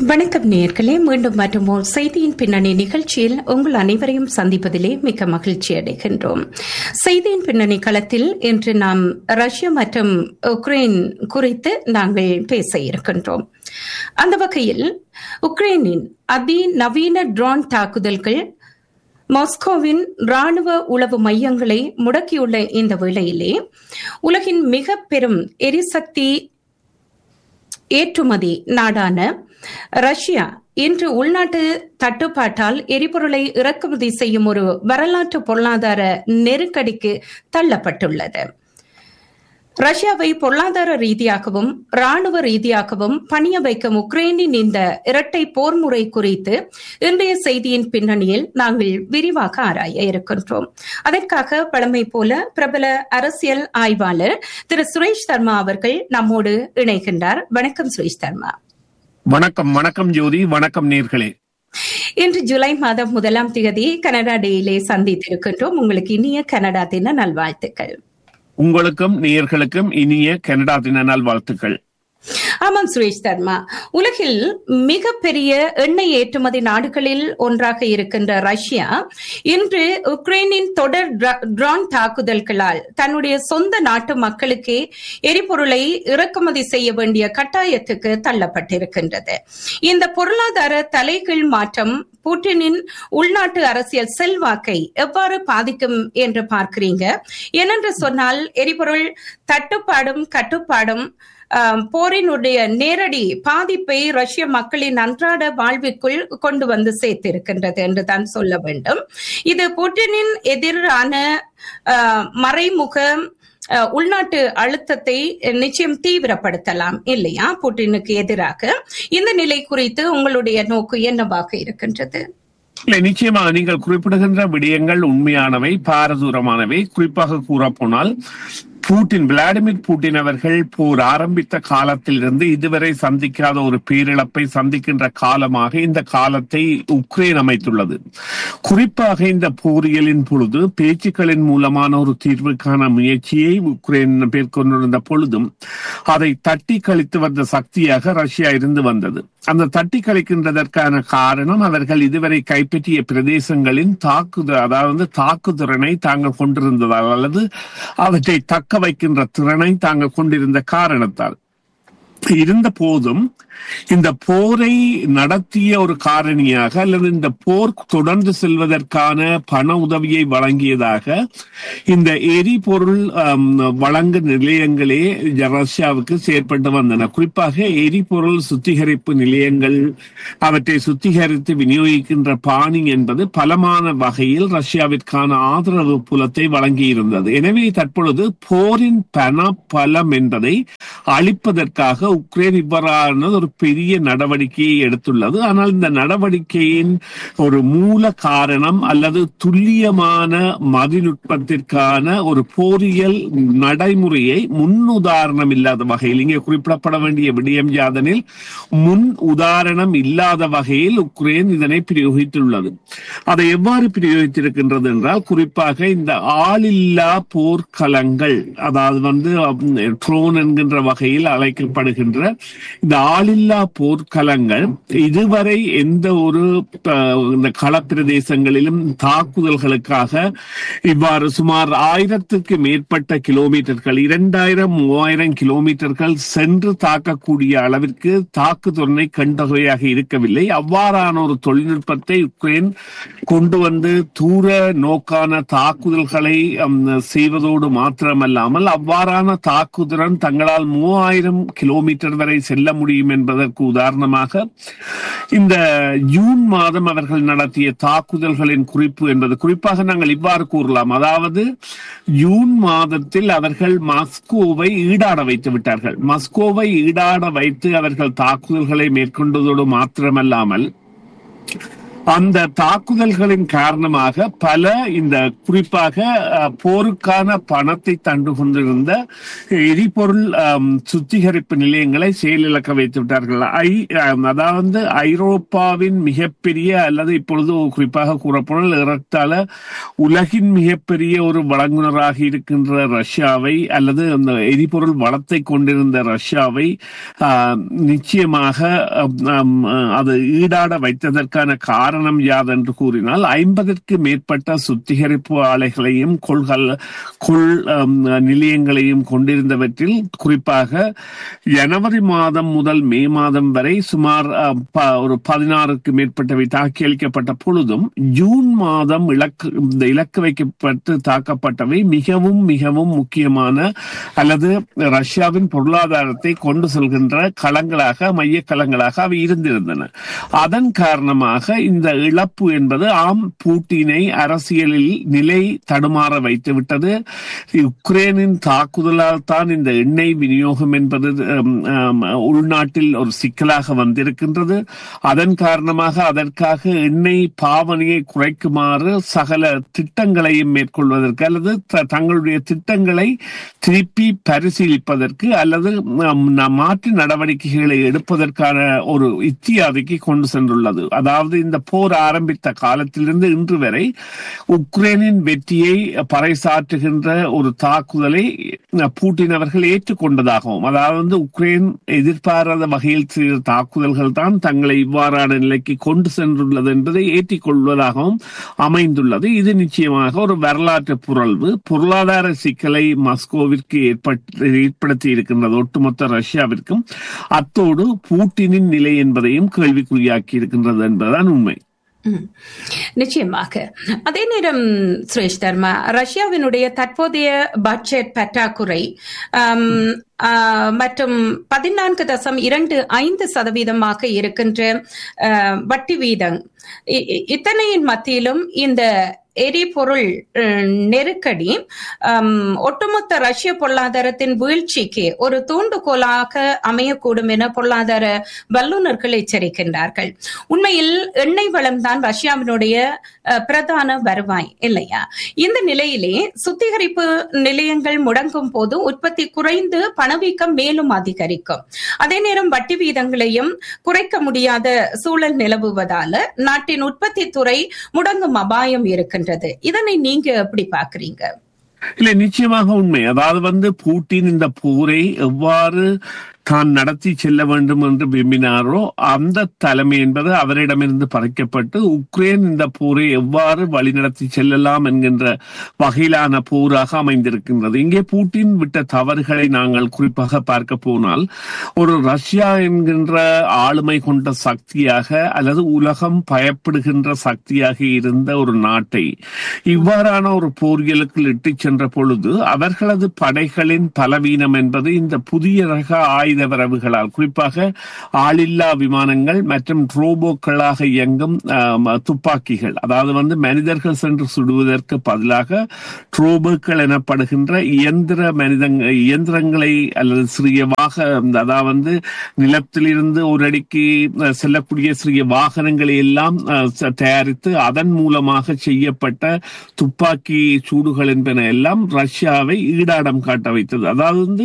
வணக்கம் நேர்களே மீண்டும் மற்றும் ஓர் செய்தியின் பின்னணி நிகழ்ச்சியில் உங்கள் அனைவரையும் சந்திப்பதிலே மிக்க மகிழ்ச்சி அடைகின்றோம் செய்தியின் பின்னணி களத்தில் இன்று நாம் ரஷ்யா மற்றும் உக்ரைன் குறித்து நாங்கள் பேச இருக்கின்றோம் அந்த வகையில் உக்ரைனின் அதிநவீன ட்ரோன் தாக்குதல்கள் மாஸ்கோவின் ராணுவ உளவு மையங்களை முடக்கியுள்ள இந்த வேளையிலே உலகின் மிக பெரும் எரிசக்தி ஏற்றுமதி நாடான ரஷ்யா இன்று உள்நாட்டு தட்டுப்பாட்டால் எரிபொருளை இறக்குமதி செய்யும் ஒரு வரலாற்று பொருளாதார நெருக்கடிக்கு தள்ளப்பட்டுள்ளது ரஷ்யாவை பொருளாதார ரீதியாகவும் ராணுவ ரீதியாகவும் பணிய வைக்கும் உக்ரைனின் இந்த இரட்டை போர் முறை குறித்து இன்றைய செய்தியின் பின்னணியில் நாங்கள் விரிவாக ஆராய இருக்கின்றோம் அதற்காக பழமை போல பிரபல அரசியல் ஆய்வாளர் திரு சுரேஷ் சர்மா அவர்கள் நம்மோடு இணைகின்றார் வணக்கம் சுரேஷ் சர்மா வணக்கம் வணக்கம் ஜோதி வணக்கம் நேர்களே இன்று ஜூலை மாதம் முதலாம் தேதி கனடா டேயிலே சந்தித்திருக்கின்றோம் உங்களுக்கு இனிய கனடா தின நல்வாழ்த்துக்கள் உங்களுக்கும் நேயர்களுக்கும் இனிய கனடா தின நாள் வாழ்த்துக்கள் ஆமாம் சுரேஷ் சர்மா உலகில் மிகப்பெரிய எண்ணெய் ஏற்றுமதி நாடுகளில் ஒன்றாக இருக்கின்ற ரஷ்யா இன்று உக்ரைனின் தொடர் ட்ரோன் தாக்குதல்களால் தன்னுடைய சொந்த நாட்டு மக்களுக்கே எரிபொருளை இறக்குமதி செய்ய வேண்டிய கட்டாயத்துக்கு தள்ளப்பட்டிருக்கின்றது இந்த பொருளாதார தலைகீழ் மாற்றம் புட்டினின் உள்நாட்டு அரசியல் செல்வாக்கை எவ்வாறு பாதிக்கும் என்று பார்க்கிறீங்க ஏனென்று சொன்னால் எரிபொருள் தட்டுப்பாடும் கட்டுப்பாடும் போரினுடைய நேரடி பாதிப்பை ரஷ்ய மக்களின் அன்றாட வாழ்விற்குள் கொண்டு வந்து சேர்த்திருக்கின்றது என்று தான் சொல்ல வேண்டும் இது புட்டினின் எதிரான மறைமுக உள்நாட்டு அழுத்தத்தை நிச்சயம் தீவிரப்படுத்தலாம் இல்லையா புட்டினுக்கு எதிராக இந்த நிலை குறித்து உங்களுடைய நோக்கு என்னவாக இருக்கின்றது இல்லை நிச்சயமாக நீங்கள் குறிப்பிடுகின்ற விடயங்கள் உண்மையானவை பாரதூரமானவை குறிப்பாக கூறப்போனால் பூட்டின் விளாடிமிர் பூட்டின் அவர்கள் போர் ஆரம்பித்த காலத்திலிருந்து இதுவரை சந்திக்காத ஒரு பேரிழப்பை சந்திக்கின்ற காலமாக இந்த காலத்தை உக்ரைன் அமைத்துள்ளது குறிப்பாக இந்த போரியலின் பொழுது பேச்சுக்களின் மூலமான ஒரு தீர்வுக்கான முயற்சியை உக்ரைன் மேற்கொண்டிருந்த பொழுதும் அதை தட்டி கழித்து வந்த சக்தியாக ரஷ்யா இருந்து வந்தது அந்த தட்டி கழிக்கின்றதற்கான காரணம் அவர்கள் இதுவரை கைப்பற்றிய பிரதேசங்களின் தாக்குதல் அதாவது தாக்குதிறனை தாங்கள் கொண்டிருந்ததால் அல்லது அவற்றை தக்க வைக்கின்ற திறனை தாங்கள் கொண்டிருந்த காரணத்தால் இருந்த போதும் இந்த போரை நடத்திய ஒரு காரணியாக அல்லது இந்த போர் தொடர்ந்து செல்வதற்கான பண உதவியை வழங்கியதாக இந்த எரிபொருள் வழங்கு நிலையங்களே ரஷ்யாவுக்கு செயற்பட்டு வந்தன குறிப்பாக எரிபொருள் சுத்திகரிப்பு நிலையங்கள் அவற்றை சுத்திகரித்து விநியோகிக்கின்ற பாணி என்பது பலமான வகையில் ரஷ்யாவிற்கான ஆதரவு புலத்தை வழங்கியிருந்தது எனவே தற்பொழுது போரின் பண பலம் என்பதை அளிப்பதற்காக உக்ரைன் இவ்வாறான ஒரு பெரிய நடவடிக்கையை எடுத்துள்ளது ஆனால் இந்த நடவடிக்கையின் ஒரு மூல காரணம் அல்லது துல்லியமான மதிநுட்பத்திற்கான ஒரு போரியல் நடைமுறையை முன்னுதாரணம் இல்லாத வகையில் இங்கே குறிப்பிடப்பட வேண்டிய விடயம் யாதனில் முன் உதாரணம் இல்லாத வகையில் உக்ரைன் இதனை பிரயோகித்துள்ளது அதை எவ்வாறு பிரயோகித்திருக்கின்றது என்றால் குறிப்பாக இந்த ஆளில்லா போர்க்களங்கள் அதாவது வந்து ட்ரோன் என்கின்ற வகையில் அழைக்கப்படுகின்ற இந்த ஆளில்லா போர்க்களங்கள் இதுவரை எந்த ஒரு இந்த களப்பிரதேசங்களிலும் தாக்குதல்களுக்காக இவ்வாறு சுமார் ஆயிரத்துக்கு மேற்பட்ட கிலோமீட்டர்கள் இரண்டாயிரம் மூவாயிரம் கிலோமீட்டர்கள் சென்று தாக்கக்கூடிய அளவிற்கு தாக்குதொன்னை கண்டகையாக இருக்கவில்லை அவ்வாறான ஒரு தொழில்நுட்பத்தை உக்ரைன் கொண்டு வந்து தூர நோக்கான தாக்குதல்களை செய்வதோடு மாத்திரமல்லாமல் அவ்வாறான தாக்குதலன் தங்களால் மூவாயிரம் கிலோமீட்டர் வரை செல்ல முடியும் என்பதற்கு உதாரணமாக இந்த ஜூன் மாதம் அவர்கள் நடத்திய தாக்குதல்களின் குறிப்பு என்பது குறிப்பாக நாங்கள் இவ்வாறு கூறலாம் அதாவது ஜூன் மாதத்தில் அவர்கள் மாஸ்கோவை ஈடாட வைத்து விட்டார்கள் மாஸ்கோவை ஈடாட வைத்து அவர்கள் தாக்குதல்களை மேற்கொண்டதோடு மாத்திரமல்லாமல் அந்த தாக்குதல்களின் காரணமாக பல இந்த குறிப்பாக அஹ், போருக்கான பணத்தை தண்டு கொண்டிருந்த எரிபொருள் அம், சுத்திகரிப்பு நிலையங்களை செயலிழக்க வைத்து விட்டார்கள் ஐ அம், அதாவது ஐரோப்பாவின் மிகப்பெரிய அல்லது இப்பொழுது குறிப்பாக கூறப்போனால் ஏறத்தாழ உலகின் மிகப்பெரிய ஒரு வழங்குனராக இருக்கின்ற ரஷ்யாவை அல்லது அந்த எரிபொருள் வளத்தை கொண்டிருந்த ரஷ்யாவை ஆஹ், நிச்சயமாக அம், அம், அது ஈடாட வைத்ததற்கான காரணம் யாதென்று கூறினால் ஐம்பதற்கு மேற்பட்ட சுத்திகரிப்பு ஆலைகளையும் கொள்கல் கொள் அம், நிலையங்களையும் கொண்டிருந்தவற்றில் குறிப்பாக ஜனவரி மாதம் முதல் மே மாதம் வரை சுமார் அஹ், ப- ஒரு பதினாறுக்கு மேற்பட்டவை தாக்கி அளிக்கப்பட்ட பொழுதும் ஜூன் மாதம் இலக்கு இந்த இலக்கு வைக்கப்பட்டு தாக்கப்பட்டவை மிகவும் மிகவும் முக்கியமான அல்லது ரஷ்யாவின் பொருளாதாரத்தை கொண்டு செல்கின்ற களங்களாக மைய களங்களாக அவை இருந்திருந்தன அதன் காரணமாக இந்த இழப்பு என்பது ஆம் பூட்டினை அரசியலில் நிலை தடுமாற வைத்து விட்டது உக்ரைனின் தாக்குதலால் தான் இந்த எண்ணெய் விநியோகம் என்பது ஹம், ஹம், உள்நாட்டில் ஒரு சிக்கலாக வந்திருக்கின்றது அதன் காரணமாக அதற்காக எண்ணெய் பாவனையை குறைக்குமாறு சகல திட்டங்களையும் மேற்கொள்வதற்கு அல்லது த- தங்களுடைய திட்டங்களை திருப்பி பரிசீலிப்பதற்கு அல்லது ஹம், ந- மாற்று நடவடிக்கைகளை எடுப்பதற்கான ஒரு இத்தியாதிக்கு கொண்டு சென்றுள்ளது அதாவது இந்த போர் ஆரம்பித்த காலத்திலிருந்து இன்று வரை உக்ரைனின் வெற்றியை பறைசாற்றுகின்ற ஒரு தாக்குதலை அஹ், பூட்டின் அவர்கள் ஏற்றுக்கொண்டதாகவும் அதாவது உக்ரைன் எதிர்பாராத வகையில் செய்த தாக்குதல்கள் தான் தங்களை இவ்வாறான நிலைக்கு கொண்டு சென்றுள்ளது என்பதை ஏற்றிக்கொள்வதாகவும் அமைந்துள்ளது இது நிச்சயமாக ஒரு வரலாற்று புரள்வு பொருளாதார சிக்கலை மாஸ்கோவிற்கு ஏற்பட்டு ஏற்படுத்தி இருக்கின்றது ஒட்டுமொத்த ரஷ்யாவிற்கும் அத்தோடு பூட்டினின் நிலை என்பதையும் கேள்விக்குறியாக்கி இருக்கின்றது என்பதுதான் உண்மை ம். நிச்சயமாக அதே நேரம் சுரேஷ் தர்மா ரஷ்யாவினுடைய தற்போதைய பட்ஜெட் பற்றாக்குறை ஆம், ஆ, மற்றும் பதினான்கு தசம் இரண்டு ஐந்து சதவீதமாக இருக்கின்ற ஆ, வட்டி வீதம் இ- இ- இத்தனையின் மத்தியிலும் இந்த எரிபொருள் அஹ், நெருக்கடி ஆம், ஒட்டுமொத்த ரஷ்ய பொருளாதாரத்தின் வீழ்ச்சிக்கு ஒரு தூண்டுகோலாக அமையக்கூடும் என பொருளாதார வல்லுநர்கள் எச்சரிக்கின்றார்கள் உண்மையில் எண்ணெய் வளம்தான் ரஷ்யாவினுடைய அஹ், பிரதான வருவாய் இல்லையா இந்த நிலையிலே சுத்திகரிப்பு நிலையங்கள் முடங்கும் போது உற்பத்தி குறைந்து பணவீக்கம் மேலும் அதிகரிக்கும் அதே நேரம் வட்டி வீதங்களையும் குறைக்க முடியாத சூழல் நிலவுவதால நாட்டின் உற்பத்தி துறை முடங்கும் அபாயம் இருக்கின்றது இதனை நீங்க எப்படி பாக்குறீங்க இல்லை நிச்சயமாக உண்மை அதாவது வந்து பூட்டின் இந்த போரை எவ்வாறு தான் நடத்தி செல்ல வேண்டும் என்று விரும்பினாரோ அந்த தலைமை என்பது அவரிடமிருந்து பறிக்கப்பட்டு உக்ரைன் இந்த போரை எவ்வாறு வழிநடத்தி செல்லலாம் என்கின்ற வகையிலான போராக அமைந்திருக்கின்றது இங்கே பூட்டின் விட்ட தவறுகளை நாங்கள் குறிப்பாக பார்க்க போனால் ஒரு ரஷ்யா என்கின்ற ஆளுமை கொண்ட சக்தியாக அல்லது உலகம் பயப்படுகின்ற சக்தியாக இருந்த ஒரு நாட்டை இவ்வாறான ஒரு போர்களுக்குள் இட்டுச் சென்ற பொழுது அவர்களது படைகளின் பலவீனம் என்பது இந்த புதிய ரக ஆயுத வரவுகளால் குறிப்பாக ஆளில்லா விமானங்கள் மற்றும் ரோபோக்களாக இயங்கும் ஆம், துப்பாக்கிகள் அதாவது வந்து மனிதர்கள் சென்று சுடுவதற்கு பதிலாக ரோபோக்கள் எனப்படுகின்ற இயந்திர மனிதங்க இயந்திரங்களை அல்லது சிறிய வாக அதாவது வந்து நிலத்திலிருந்து ஒரு அடிக்கு அஹ், செல்லக்கூடிய சிறிய வாகனங்களை எல்லாம் அஹ், ச- தயாரித்து அதன் மூலமாக செய்யப்பட்ட துப்பாக்கி சூடுகள் என்பன எல்லாம் ரஷ்யாவை ஈடாடம் காட்ட வைத்தது அதாவது வந்து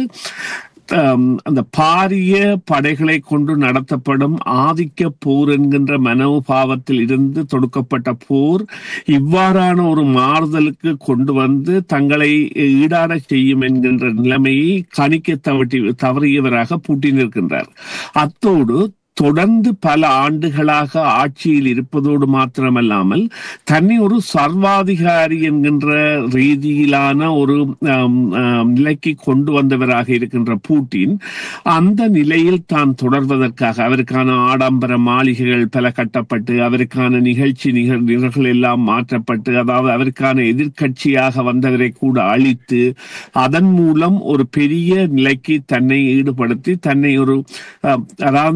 ஆம், அந்த பாரிய படைகளை கொண்டு நடத்தப்படும் ஆதிக்க போர் என்கின்ற மனோபாவத்தில் இருந்து தொடுக்கப்பட்ட போர் இவ்வாறான ஒரு மாறுதலுக்கு கொண்டு வந்து தங்களை ஈடாட செய்யும் என்கின்ற நிலைமையை கணிக்க தவட்டி தவறியவராக பூட்டின் இருக்கின்றார் அத்தோடு தொடர்ந்து பல ஆண்டுகளாக ஆட்சியில் இருப்பதோடு மாத்திரமல்லாமல் தன்னை ஒரு சர்வாதிகாரி என்கின்ற ரீதியிலான ஒரு ஆம், ஆம், நிலைக்கு கொண்டு வந்தவராக இருக்கின்ற பூட்டின் அந்த நிலையில் தான் தொடர்வதற்காக அவருக்கான ஆடம்பர மாளிகைகள் பல கட்டப்பட்டு அவருக்கான நிகழ்ச்சி நிகழ் நிகழ்வுகள் எல்லாம் மாற்றப்பட்டு அதாவது அவருக்கான எதிர்க்கட்சியாக வந்தவரை கூட அழித்து அதன் மூலம் ஒரு பெரிய நிலைக்கு தன்னை ஈடுபடுத்தி தன்னை ஒரு அஹ், அதாவது மா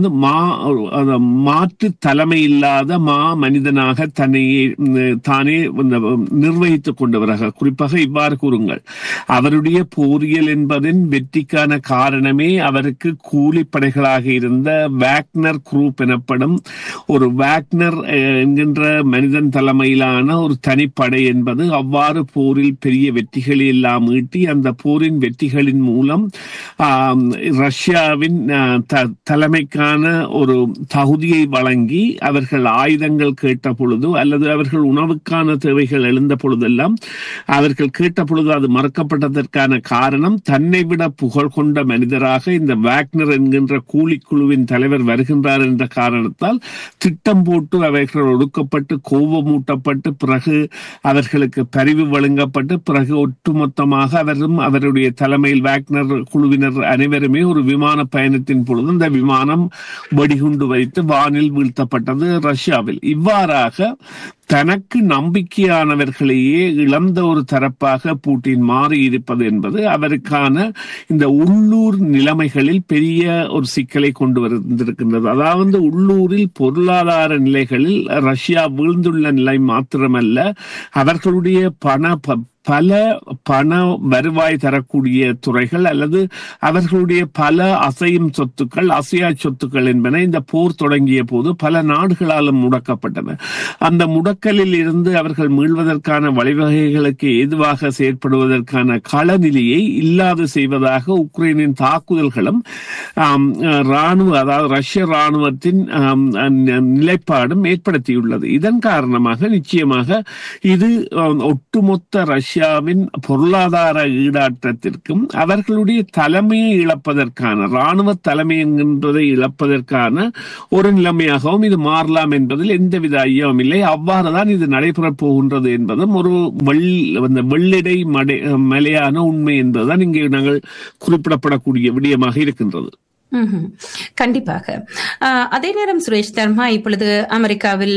அது மாற்று தலைமை இல்லாத மா மனிதனாக தன்னை ம், தானே இந்த, நிர்வகித்துக் கொண்டவராக குறிப்பாக இவ்வாறு கூறுங்கள் அவருடைய போரியல் என்பதின் வெற்றிக்கான காரணமே அவருக்கு கூலிப்படைகளாக இருந்த வேக்னர் குரூப் எனப்படும் ஒரு வேக்னர் அஹ், என்கின்ற மனிதன் தலைமையிலான ஒரு தனிப்படை என்பது அவ்வாறு போரில் பெரிய வெற்றிகளை எல்லாம் ஈட்டி அந்த போரின் வெற்றிகளின் மூலம் ஆம், ரஷ்யாவின் அஹ், த- தலைமைக்கான ஒரு தகுதியை வழங்கி அவர்கள் ஆயுதங்கள் கேட்ட பொழுது அல்லது அவர்கள் உணவுக்கான தேவைகள் எழுந்த பொழுதெல்லாம் அவர்கள் கேட்ட பொழுது அது மறுக்கப்பட்டதற்கான காரணம் தன்னை விட புகழ் கொண்ட மனிதராக இந்த வேக்னர் என்கின்ற கூலிக்குழுவின் தலைவர் வருகின்றார் என்ற காரணத்தால் திட்டம் போட்டு அவர்கள் ஒடுக்கப்பட்டு கோபமூட்டப்பட்டு பிறகு அவர்களுக்கு பரிவு வழங்கப்பட்டு பிறகு ஒட்டுமொத்தமாக அவரும் அவருடைய தலைமையில் வேக்னர் குழுவினர் அனைவருமே ஒரு விமான பயணத்தின் பொழுது இந்த விமானம் வெடிகுண்டு வைத்து வானில் வீழ்த்தப்பட்டது ரஷ்யாவில் இவ்வாறாக தனக்கு நம்பிக்கையானவர்களையே இழந்த ஒரு தரப்பாக பூட்டின் மாறி இருப்பது என்பது அவருக்கான இந்த உள்ளூர் நிலைமைகளில் பெரிய ஒரு சிக்கலை கொண்டு வந்திருக்கின்றது அதாவது உள்ளூரில் பொருளாதார நிலைகளில் ரஷ்யா வீழ்ந்துள்ள நிலை மாத்திரமல்ல அவர்களுடைய பண ப- பல பண வருவாய் தரக்கூடிய துறைகள் அல்லது அவர்களுடைய பல அசையும் சொத்துக்கள் அசையா சொத்துக்கள் என்பன இந்த போர் தொடங்கிய போது பல நாடுகளாலும் முடக்கப்பட்டன அந்த முடக்கலில் இருந்து அவர்கள் மீள்வதற்கான வழிவகைகளுக்கு ஏதுவாக செயற்படுவதற்கான களநிலையை இல்லாது செய்வதாக உக்ரைனின் தாக்குதல்களும் ஆம், ராணுவ அதாவது ரஷ்ய ராணுவத்தின் ஆம், ந- நிலைப்பாடும் ஏற்படுத்தியுள்ளது இதன் காரணமாக நிச்சயமாக இது ஆம், ஒட்டுமொத்த ரஷ்யாவின் பொருளாதார ஈடாட்டத்திற்கும் அவர்களுடைய தலைமையை இழப்பதற்கான ராணுவ தலைமை என்கின்றதை இழப்பதற்கான ஒரு நிலைமையாகவும் இது மாறலாம் என்பதில் எந்தவித ஐயமும் இல்லை அவ்வாறுதான் இது நடைபெறப் போகின்றது என்பதும் ஒரு வெள் அந்த வெள்ளிடை மடை மலையான உண்மை என்பதுதான் இங்கே நாங்கள் குறிப்பிடப்படக்கூடிய விடயமாக இருக்கின்றது ம்ஹும். கண்டிப்பாக ஆஹ், அதே நேரம் சுரேஷ் தர்மா இப்பொழுது அமெரிக்காவில்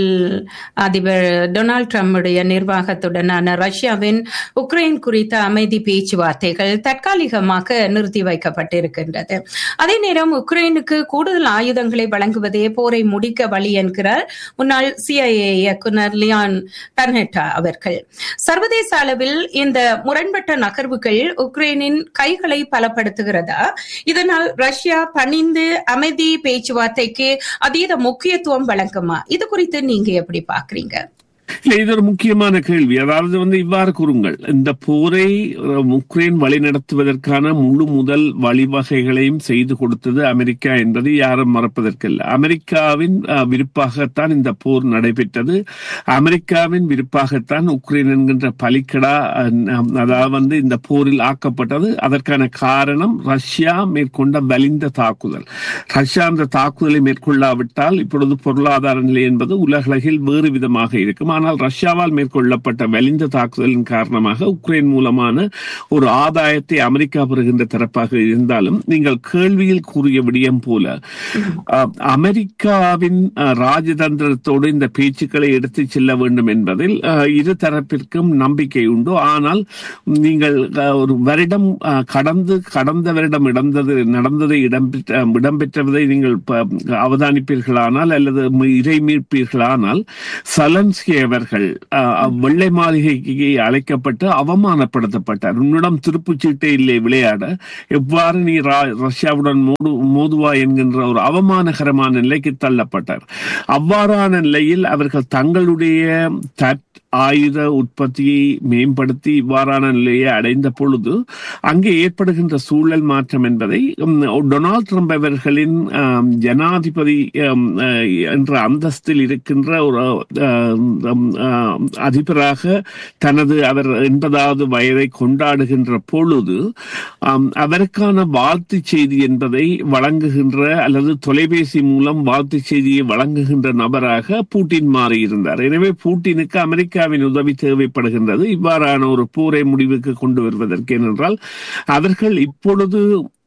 அதிபர் டொனால்ட் ட்ரம்புடைய நிர்வாகத்துடனான ரஷ்யாவின் உக்ரைன் குறித்த அமைதி பேச்சுவார்த்தைகள் தற்காலிகமாக நிறுத்தி வைக்கப்பட்டிருக்கின்றது அதே நேரம் உக்ரைனுக்கு கூடுதல் ஆயுதங்களை வழங்குவதே போரை முடிக்க வழி என்கிறார் முன்னாள் சிஐஏ இயக்குனர் லியான் டர்னெட்டா அவர்கள் சர்வதேச அளவில் இந்த முரண்பட்ட நகர்வுகள் உக்ரைனின் கைகளை பலப்படுத்துகிறதா இதனால் ரஷ்யா பணிந்து அமைதி பேச்சுவார்த்தைக்கு அதீத முக்கியத்துவம் வழங்குமா இது குறித்து நீங்க எப்படி பாக்குறீங்க இல்ல, இது ஒரு முக்கியமான கேள்வி அதாவது வந்து இவ்வாறு கூறுங்கள் இந்த போரை அஹ், உக்ரைன் வழிநடத்துவதற்கான முழு முதல் வழிவகைகளையும் செய்து கொடுத்தது அமெரிக்கா என்பது யாரும் மறப்பதற்கில்லை அமெரிக்காவின் அஹ், விருப்பாகத்தான் இந்த போர் நடைபெற்றது அமெரிக்காவின் விருப்பாகத்தான் உக்ரைன் என்கின்ற பலிக்கடா அஹ், அதாவது வந்து இந்த போரில் ஆக்கப்பட்டது அதற்கான காரணம் ரஷ்யா மேற்கொண்ட வலிந்த தாக்குதல் ரஷ்யா அந்த தாக்குதலை மேற்கொள்ளாவிட்டால் இப்பொழுது பொருளாதார நிலை என்பது உலகளவில் வேறு விதமாக இருக்கும் ஆனால் ரஷ்யாவால் மேற்கொள்ளப்பட்ட வலிந்த தாக்குதலின் காரணமாக உக்ரைன் மூலமான ஒரு ஆதாயத்தை அமெரிக்கா பெறுகின்ற தரப்பாக இருந்தாலும் நீங்கள் கேள்வியில் கூறிய விடயம் போல அஹ், அமெரிக்காவின் அஹ், ராஜதந்திரத்தோடு இந்த பேச்சுக்களை எடுத்துச் செல்ல வேண்டும் என்பதில் அஹ், இரு தரப்பிற்கும் நம்பிக்கை உண்டு ஆனால் நீங்கள் அஹ், ஒரு வருடம் அஹ், கடந்து கடந்த வருடம் இடந்தது நடந்ததை இடம்பெற்ற இடம்பெற்றதை நீங்கள் ப- அவதானிப்பீர்களானால் அல்லது மி- இறை மீட்பீர்களானால் சலன்ஸ்கி அவர்கள் அஹ், வெள்ளை மாளிகைக்கு அழைக்கப்பட்டு அவமானப்படுத்தப்பட்டார் உன்னிடம் திருப்புச்சீட்டே இல்லை விளையாட எவ்வாறு நீ ரா- ரஷ்யாவுடன் மோது மோதுவாய் என்கின்ற ஒரு அவமானகரமான நிலைக்கு தள்ளப்பட்டார் அவ்வாறான நிலையில் அவர்கள் தங்களுடைய தட் ஆயுத உற்பத்தியை மேம்படுத்தி இவ்வாறான நிலையை அடைந்த பொழுது அங்கே ஏற்படுகின்ற சூழல் மாற்றம் என்பதை உம், டொனால்ட் ட்ரம்ப் அவர்களின் ஆம், ஜனாதிபதி ஆம், அஹ், என்ற அந்தஸ்தில் இருக்கின்ற ஒரு ஆம், ஆம், ஆம், அதிபராக தனது அவர் எண்பதாவது வயதை கொண்டாடுகின்ற பொழுது ஆம், அவருக்கான வாழ்த்து செய்தி என்பதை வழங்குகின்ற அல்லது தொலைபேசி மூலம் வாழ்த்து செய்தியை வழங்குகின்ற நபராக பூட்டின் மாறியிருந்தார் எனவே பூட்டினுக்கு அமெரிக்காவின் உதவி தேவைப்படுகின்றது இவ்வாறான ஒரு போரை முடிவுக்கு கொண்டு வருவதற்கு ஏனென்றால் அவர்கள் இப்பொழுது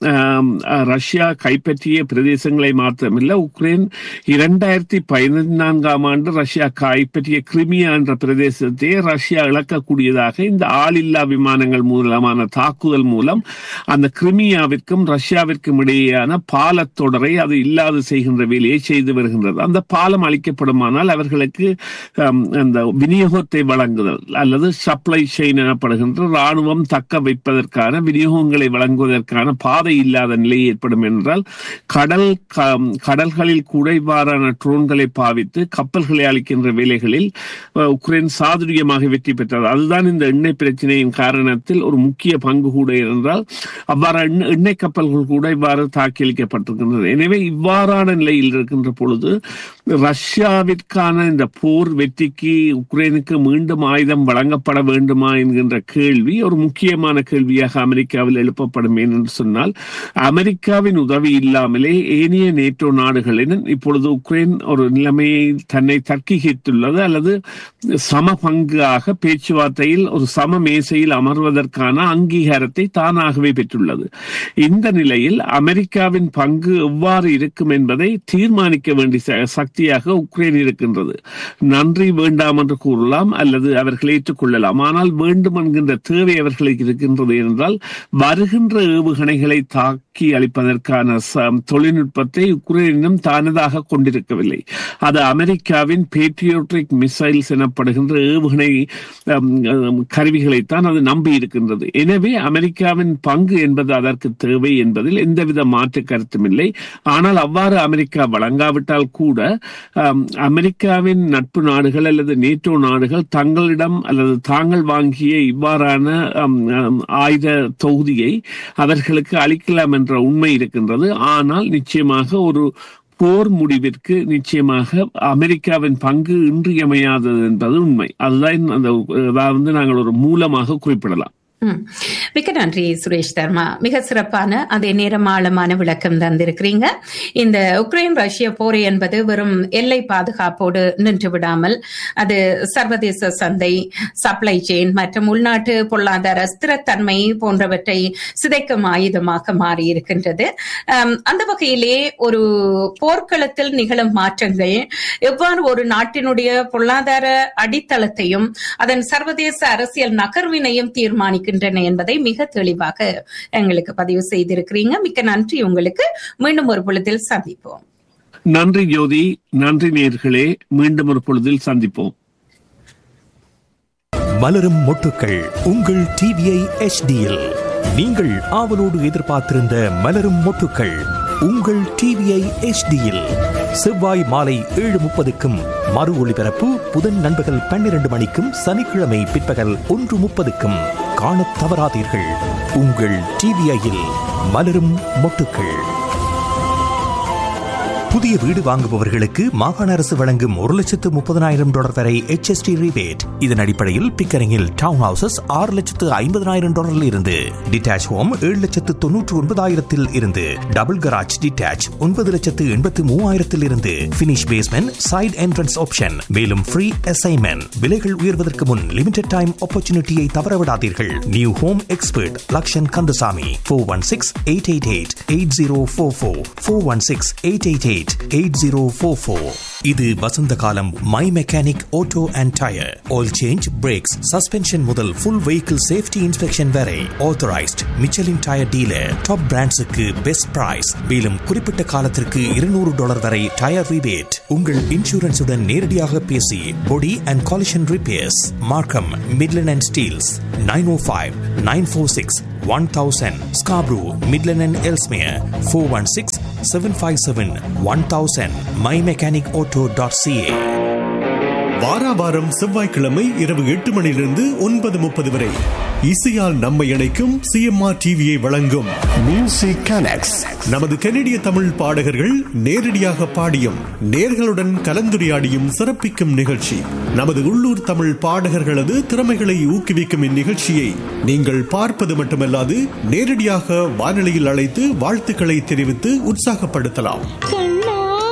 ஆம், அஹ், ரஷ்யா கைப்பற்றிய பிரதேசங்களை மாத்திரமல்ல உக்ரைன் இரண்டாயிரத்தி பதினான்காம் ஆண்டு ரஷ்யா கைப்பற்றிய கிரிமியா என்ற பிரதேசத்தை ரஷ்யா இழக்கக்கூடியதாக இந்த ஆளில்லா விமானங்கள் மூலமான தாக்குதல் மூலம் அந்த கிரிமியாவிற்கும் ரஷ்யாவிற்கும் இடையேயான பாலத்தொடரை அது இல்லாது செய்கின்ற வேலையை செய்து வருகின்றது அந்த பாலம் அளிக்கப்படுமானால் அவர்களுக்கு ஆம், அந்த விநியோகத்தை வழங்குதல் அல்லது சப்ளை செயின் எனப்படுகின்ற ராணுவம் தக்க வைப்பதற்கான விநியோகங்களை வழங்குவதற்கான பாதை இல்லாத நிலை ஏற்படும் என்றால் கடல் க- கடல்களில் கூட இவ்வாறான ட்ரோன்களை பாவித்து கப்பல்களை அளிக்கின்ற வேலைகளில் அஹ், உக்ரைன் சாதுரியமாக வெற்றி பெற்றது அதுதான் இந்த எண்ணெய் பிரச்சனையின் காரணத்தில் ஒரு முக்கிய பங்கு கூட இருந்தால் அவ்வாறு எண்ணெய் எண்ணெய் கப்பல்கள் கூட இவ்வாறு தாக்கியளிக்கப்பட்டிருக்கின்றது எனவே இவ்வாறான நிலையில் இருக்கின்ற பொழுது ரஷ்யாவிற்கான இந்த போர் வெற்றிக்கு உக்ரைனுக்கு மீண்டும் ஆயுதம் வழங்கப்பட வேண்டுமா என்கின்ற கேள்வி ஒரு முக்கியமான கேள்வியாக அமெரிக்காவில் எழுப்பப்படும் என்று சொன்னால் அமெரிக்காவின் உதவி இல்லாமலே ஏனைய நேட்டோ நாடுகளின் இப்பொழுது உக்ரைன் ஒரு நிலைமையை தன்னை தர்க்கித்துள்ளது அல்லது சம பங்காக பேச்சுவார்த்தையில் ஒரு சம மேசையில் அமர்வதற்கான அங்கீகாரத்தை தானாகவே பெற்றுள்ளது இந்த நிலையில் அமெரிக்காவின் பங்கு எவ்வாறு இருக்கும் என்பதை தீர்மானிக்க வேண்டிய ச- சக்தியாக உக்ரைன் இருக்கின்றது நன்றி வேண்டாம் என்று கூறலாம் அல்லது அவர்கள் ஏற்றுக்கொள்ளலாம் ஆனால் வேண்டும் என்கின்ற தேவை அவர்களுக்கு இருக்கின்றது என்றால் வருகின்ற ஏவுகணைகளை தாக்கி அளிப்பதற்கான ச- தொழில்நுட்பத்தை உக்ரைனும் தானதாக கொண்டிருக்கவில்லை அது அமெரிக்காவின் பேட்ரியோட்ரிக் மிசைல்ஸ் எனப்படுகின்ற ஏவுகணை அம், அம், கருவிகளைத்தான் அது நம்பி இருக்கின்றது எனவே அமெரிக்காவின் பங்கு என்பது அதற்கு தேவை என்பதில் எந்தவித மாற்று கருத்தும் இல்லை ஆனால் அவ்வாறு அமெரிக்கா வழங்காவிட்டால் கூட அம், அமெரிக்காவின் நட்பு நாடுகள் அல்லது நேட்டோ நாடுகள் தங்களிடம் அல்லது தாங்கள் வாங்கிய இவ்வாறான அம், அம், ஆயுத தொகுதியை அவர்களுக்கு அளிக்கலாம் என்ற உண்மை இருக்கின்றது ஆனால் நிச்சயமாக ஒரு போர் முடிவிற்கு நிச்சயமாக அமெரிக்காவின் பங்கு இன்றியமையாதது என்பது உண்மை அதுதான் அந்த அதாவது நாங்கள் ஒரு மூலமாக குறிப்பிடலாம் ம். மிக்க நன்றி சுரேஷ் தர்மா மிக சிறப்பான அதே நேரம் ஆழமான விளக்கம் தந்திருக்கிறீங்க இந்த உக்ரைன் ரஷ்ய போர் என்பது வெறும் எல்லை பாதுகாப்போடு நின்று விடாமல் அது சர்வதேச சந்தை சப்ளை செயின் மற்றும் உள்நாட்டு பொருளாதார ஸ்திரத்தன்மை போன்றவற்றை சிதைக்கும் ஆயுதமாக மாறி இருக்கின்றது அம், அந்த வகையிலே ஒரு போர்க்களத்தில் நிகழும் மாற்றங்கள் எவ்வாறு ஒரு நாட்டினுடைய பொருளாதார அடித்தளத்தையும் அதன் சர்வதேச அரசியல் நகர்வினையும் தீர்மானிக்கின்றன என்பதை மிக தெளிவாக எங்களுக்கு பதிவு செய்திருக்கிறீங்க மிக்க நன்றி உங்களுக்கு மீண்டும் ஒரு பொழுதில் சந்திப்போம் நன்றி ஜோதி நன்றி நேர்களே மீண்டும் ஒரு பொழுதில் சந்திப்போம் மலரும் மொட்டுக்கள் உங்கள் டிவிஐ எச்டியில் நீங்கள் ஆவலோடு எதிர்பார்த்திருந்த மலரும் மொட்டுக்கள் உங்கள் டிவிஐ எச்டியில் செவ்வாய் மாலை ஏழு முப்பதுக்கும் மறு ஒளிபரப்பு புதன் நண்பகல் பன்னிரண்டு மணிக்கும் சனிக்கிழமை பிற்பகல் ஒன்று முப்பதுக்கும் காணத் தவறாதீர்கள் உங்கள் டிவிஐயில் மலரும் மொட்டுக்கள் புதிய வீடு வாங்குபவர்களுக்கு மாகாண அரசு வழங்கும் ஒரு லட்சத்து முப்பதனாயிரம் டாலர் வரை HST rebate இதன் அடிப்படையில் பிக்கரிங்கில் டவுன் ஹவுசஸ் ஆறு லட்சத்து ஐம்பதனாயிரம் டாலரில் இருந்து டிட்டாச் ஹோம் ஏழு லட்சத்து தொன்னூற்று ஒன்பதாயிரத்தில் இருந்து டபுள் கராஜ் டிட்டாச் ஒன்பது லட்சத்து எண்பத்து மூவாயிரத்தில் இருந்து finish basement side entrance option மேலும் ஃப்ரீ அசைன்மெண்ட் விலைகள் உயர்வதற்கு முன் லிமிடெட் டைம் ஆப்பர்ச்சுனிட்டியை தவறவிடாதீர்கள் new home expert Lakshan Kandasamy four one six eight eight eight eight zero four four four one six eight eight eight eight zero four four இது வசந்த காலம் my mechanic auto and tyre oil change brakes suspension முதல் full vehicle safety inspection வரை authorised Michelin tyre dealer top பிராண்ட்ஸுக்கு best price மேலும் குறிப்பிட்ட காலத்திற்கு இருநூறு டாலர் வரை டயர் ரிபேட் உங்கள் இன்சூரன்ஸுடன் நேரடியாக பேசி body and collision repairs Markham Midland and Steeles nine O five nine four six one thousand Scarborough Midland and Ellesmere four one six seven five seven one thousand my mechanic auto dot CA வாரா வாரம் செவ்வாய்க்கிழமை இரவு எட்டு மணியிலிருந்து ஒன்பது முப்பது வரை இசையால் நம்மை இணைக்கும் சிஎம்ஆர் டிவியை வழங்கும் Music Connects. நமது கனடிய தமிழ் பாடகர்கள் நேரடியாக பாடியும் நேர்களுடன் கலந்துரையாடியும் சிறப்பிக்கும் நிகழ்ச்சி நமது உள்ளூர் தமிழ் பாடகர்களது திறமைகளை ஊக்குவிக்கும் இந்நிகழ்ச்சியை நீங்கள் பார்ப்பது மட்டுமல்லாது நேரடியாக வானொலியில் அழைத்து வாழ்த்துக்களை தெரிவித்து உற்சாகப்படுத்தலாம் கண்ணா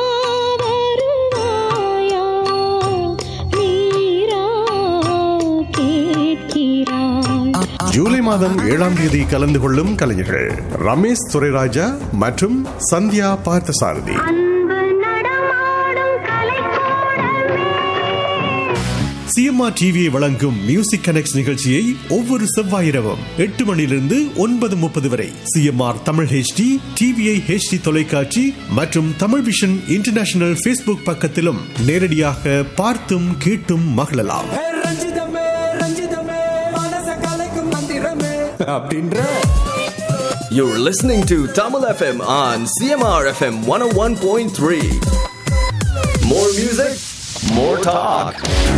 வருவாயா நீரா கேட்கிறாய் ஜூலை மாதம் மாதம் ஏழாம் தேதி கலந்து கொள்ளும் கலைஞர்கள் ரமேஷ் துரைராஜா மற்றும் சந்தியா பார்த்தசாரதி அன்பு நடமாடும் கலைக்கூடமே சிஎம்ஆர் டிவியை வழங்கும் மியூசிக் கனெக்ட் நிகழ்ச்சியை ஒவ்வொரு செவ்வாயிரவும் எட்டு மணியிலிருந்து ஒன்பது முப்பது வரை CMR Tamil HD TVI HD தொலைக்காட்சி மற்றும் தமிழ் விஷன் இன்டர்நேஷனல் ஃபேஸ்புக் பக்கத்திலும் நேரடியாக பார்த்தும் கேட்டும் மகிழலாம் ஹே ரஞ்சிதமே ரஞ்சிதமே மனச கலைக்கும் மந்திரமே அப்படின்ற You're listening to Tamil FM on CMR FM 101.3. More music, more talk.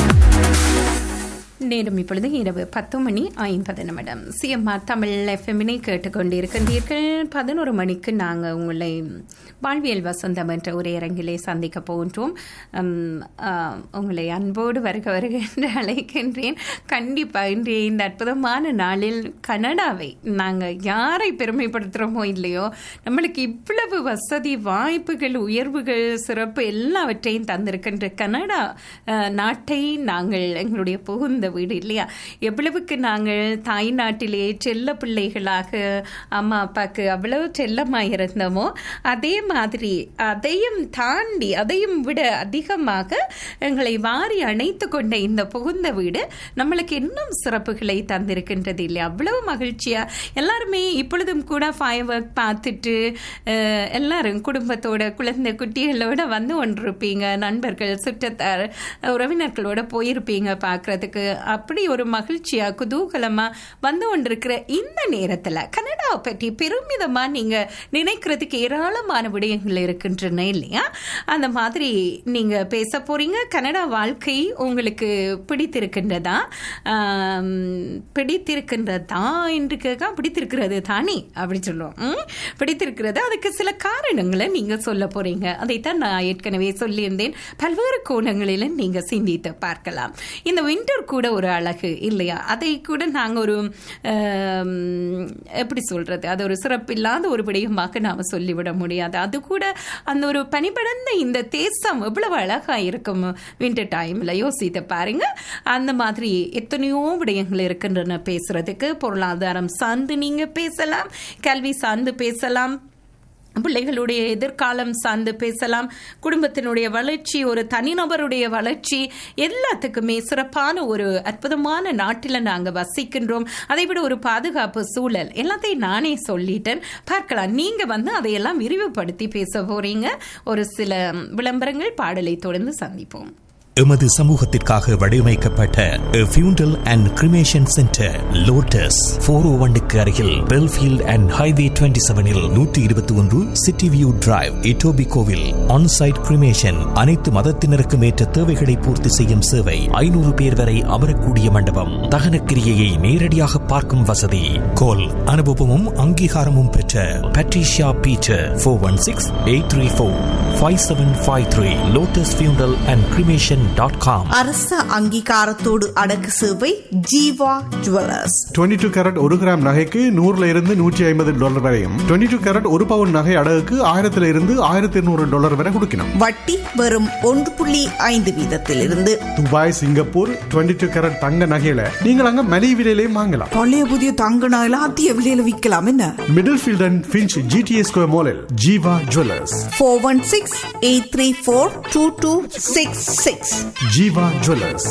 நேரம் இப்பொழுது இரவு பத்து மணி ஐம்பது நிமிடம் சிஎம்ஆர் தமிழ் எஃப்எம்மினை கேட்டுக்கொண்டிருக்கின்றீர்கள் பதினோரு மணிக்கு நாங்கள் உங்களை வாழ்வியல் வசந்தம் என்ற ஒரு அரங்கிலே சந்திக்க போகின்றோம் உம், ஆ, உங்களை அன்போடு வருக வருக என்று அழைக்கின்றேன் கண்டிப்பாக இன்றைய இந்த அற்புதமான நாளில் கனடாவை நாங்கள் யாரை பெருமைப்படுத்துகிறோமோ இல்லையோ நம்மளுக்கு இவ்வளவு வசதி வாய்ப்புகள் உயர்வுகள் சிறப்பு எல்லாவற்றையும் தந்திருக்கின்ற கனடா அஹ், நாட்டை நாங்கள் எங்களுடைய புகுந்த வீடு இல்லையா எவ்வளவுக்கு நாங்கள் தாய் நாட்டிலே செல்ல பிள்ளைகளாக அம்மா அப்பாவுக்கு அவ்வளவு செல்லமாக இருந்தோமோ அதே மாதிரி அதையும் தாண்டி அதையும் விட அதிகமாக எங்களை வாரி அணைத்து கொண்ட இந்த புகுந்த வீடு நம்மளுக்கு இன்னும் சிறப்புகளை தந்திருக்கின்றது இல்லையா அவ்வளவு மகிழ்ச்சியா எல்லாருமே இப்பொழுதும் கூட ஃபயர் ஒர்க் பார்த்துட்டு அஹ், எல்லாரும் குடும்பத்தோட குழந்தை குட்டிகளோட வந்து கொண்டிருப்பீங்க நண்பர்கள் சுற்றத்தார் உறவினர்களோட போயிருப்பீங்க பார்க்கறதுக்கு அப்படி ஒரு மகிழ்ச்சியா குதூகலமா வந்து கொண்டிருக்கிற இந்த நேரத்துல கனடாவை பற்றி பெருமிதமா நீங்க நினைக்கிறதுக்கு ஏராளமான விடயங்கள் இருக்கின்றன இல்லையா அந்த மாதிரி நீங்க பேச போறீங்க கனடா வாழ்க்கை உங்களுக்கு பிடித்திருக்கின்றதா ஆம், பிடித்திருக்கின்றதா என்று கேட்க பிடித்திருக்கிறது தானே அப்படி சொல்லுவோம் ம்? பிடித்திருக்கிறது அதுக்கு சில காரணங்களை நீங்க சொல்ல போறீங்க அதைத்தான் நான் ஏற்கனவே சொல்லியிருந்தேன் பல்வேறு கோணங்களில் நீங்க சிந்தித்து பார்க்கலாம் இந்த வின்டர் கூட ஒரு அழகு இல்லையா அதை கூட நாங்க ஒரு ஆம், எப்படி சொல்றது அது ஒரு சிறப்பில்லாத ஒரு விடயமாக நாம சொல்லிவிட முடியாது அது கூட அந்த ஒரு பனிபடர்ந்த இந்த தேசம் எவ்வளவு அழகா இருக்கும் வின்டர் டைம்ல யோசித்து பாருங்க அந்த மாதிரி எத்தனையோ விடயங்கள் இருக்கின்றன பேசுறதுக்கு பொருளாதாரம் சார்ந்து நீங்க பேசலாம் கல்வி சார்ந்து பேசலாம் பிள்ளைகளுடைய எதிர்காலம் சார்ந்து பேசலாம் குடும்பத்தினுடைய வளர்ச்சி ஒரு தனிநபருடைய வளர்ச்சி எல்லாத்துக்குமே சிறப்பான ஒரு அற்புதமான நாட்டில் நாங்கள் வசிக்கின்றோம் அதை விட ஒரு பாதுகாப்பு சூழல் எல்லாத்தையும் நானே சொல்லிட்டேன் பார்க்கலாம் நீங்கள் வந்து அதையெல்லாம் விரிவுபடுத்தி பேச போறீங்க ஒரு சில விளம்பரங்கள் பாடலை தொடர்ந்து சந்திப்போம் எமது சமூகத்திற்காக வடிவமைக்கப்பட்ட funeral and cremation centre Lotus four O ஒன்னுக்கு அருகில் பெல்ஃபீல்ட் அண்ட் ஹைவே டுவெண்ட்டி செவனில் நூற்றி இருபத்தி ஒன்று சிட்டி வியூ டிரைவ் இட்டோபி கோவில் ஆன்சைட் கிரிமேஷன் அனைத்து மதத்தினருக்கும் ஏற்ற தேவைகளை பூர்த்தி செய்யும் சேவை ஐநூறு பேர் வரை அமரக்கூடிய மண்டபம் தகன கிரியையை நேரடியாக பார்க்கும் வசதி கோல் அனுபவமும் அங்கீகாரமும் பெற்ற Patricia Peter four one six eight three four five seven five three Lotus funeral and cremation dot com அரச அங்கீகாரத்தோடு அடக்கு சேவை ஜீவா ஜுவல்லர்ஸ் 22 டூ கேரட் ஒரு கிராம் நகைக்கு நூறுல இருந்து நூற்றி ஐம்பது டாலர் வரையும் 22 டூ கேரட் ஒரு பவுன் நகை அடகுக்கு ஆயிரத்துல இருந்து ஆயிரத்தி இருநூறு டாலர் வரை கொடுக்கணும் வட்டி வெறும் ஒன்று புள்ளி ஐந்து வீதத்திலிருந்து துபாய் சிங்கப்பூர் 22 டூ கேரட் தங்க நகையில நீங்கள் அங்க மலிவு விலையிலையும் வாங்கலாம் பழைய புதிய தங்க நாயில அதிக விலையில விற்கலாம் என்ன Middlefield and Finch GTA Square மாலில் Jeeva jewellers four one six eight three four two two six six Jeeva jewellers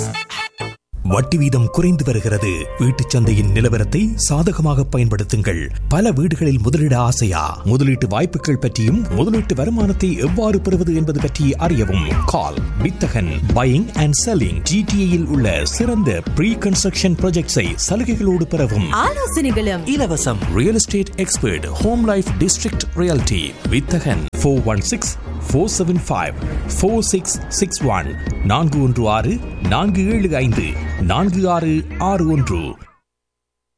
வட்டி வீதம் குறைந்து வருகிறது வீட்டுச் சந்தையின் நிலவரத்தை சாதகமாக பயன்படுத்துங்கள் பல வீடுகளில் முதலீட ஆசையா முதலீட்டு வாய்ப்புகள் பற்றியும் முதலீட்டு வருமானத்தை எவ்வாறு பெறுவது என்பது பற்றி அறியவும் கால் வித்தகன் பையிங் அண்ட் செல்லிங் ஜிடிஏயில் உள்ள சிறந்த ப்ரீ கன்ஸ்ட்ரக்ஷன் ப்ராஜெக்ட்ஸை சலுகைகளோடு பெறவும் ஆலோசனைகளும் இலவசம் real estate expert home life district realty Vithagan four one six four seven five four six six one நான்கு ஒன்று ஆறு நான்கு ஏழு ஐந்து நான்கு ஆறு ஆறு ஒன்று